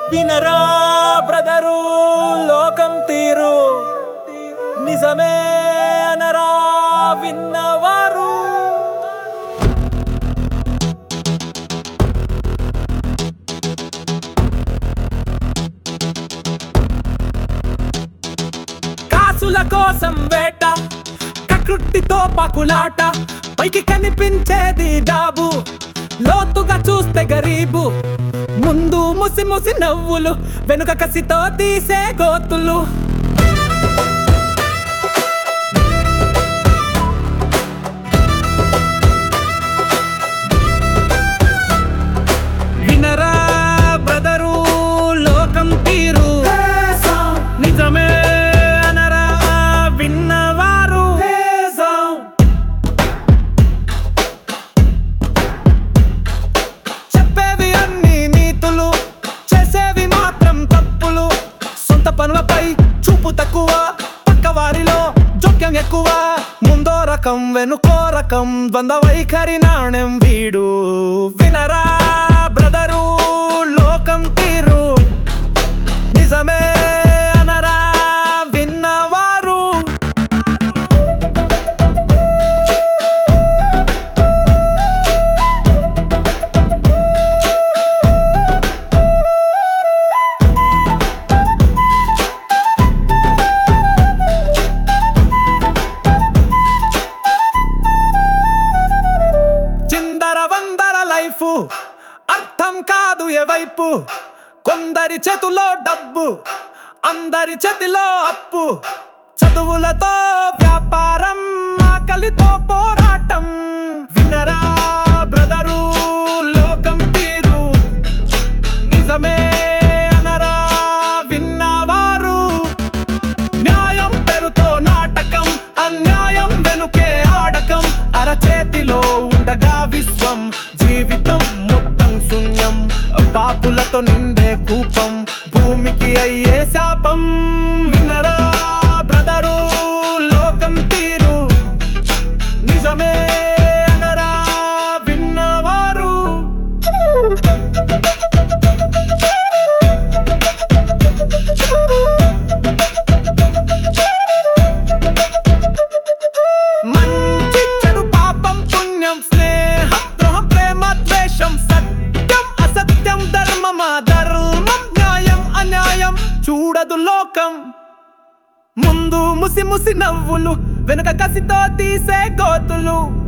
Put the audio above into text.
వినరా బ్రదరు లోకం తీరు నిజమే అనరా విన్నవారు కాసుల కోసం వేట కకృట్టితో పకులాట పైకి కనిపించేది డాబు లోతుగా చూస్తే గరీబు ముందు ముసి ముసి నవ్వులు వెనుక కసితో తీసే గోతులు వినరా బ్రదరు లోకం తీరు నిజమే అనరా విన్నవారు చెప్పేవి అన్ని నీతులు చేసేవి మాత్రం తప్పులు సొంత పనులపై చూపు తక్కువ పక్క వారిలో జోక్యం ఎక్కువ ముందో రకం వెనుకో రకం ద్వంద్వ వైఖరి నాణ్యం వీడు వినరా బ్రదరు లోకం తీరు నిజమే అనరా విన్నవారు చిందర వందర లైఫ్ అర్థం కాదు ఎవైపు కొందరి చేతిలో డబ్బు అందరి చేతిలో అప్పు చదువులతో వ్యాపారం ఆకలితో పోరాటం వినరా బ్రదరు లోకం తీరు నిజమే అనరా విన్నవారు న్యాయం పెరుతో నాటకం అన్యాయం వెనుకే ఆడకం అరచేతిలో ఉండగా విశ్వం జీవితం మొత్తం శూన్యం పాపులతో నిండే కూపం భూమికి అయ్యే శాపం వినరా బ్రదరు లోకం తీరు నిజమే అనరా విన్నవారు మంచి చెడు పాపం పుణ్యం స్నేహం ద్రోహం ప్రేమ ద్వేషం సత్యం అసత్యం ధర్మమ ధర్మం న్యాయం అన్యాయం చూడదు లోకం ముందు ముసి ముసి నవ్వులు వెనుక కసితో తీసే గోతులు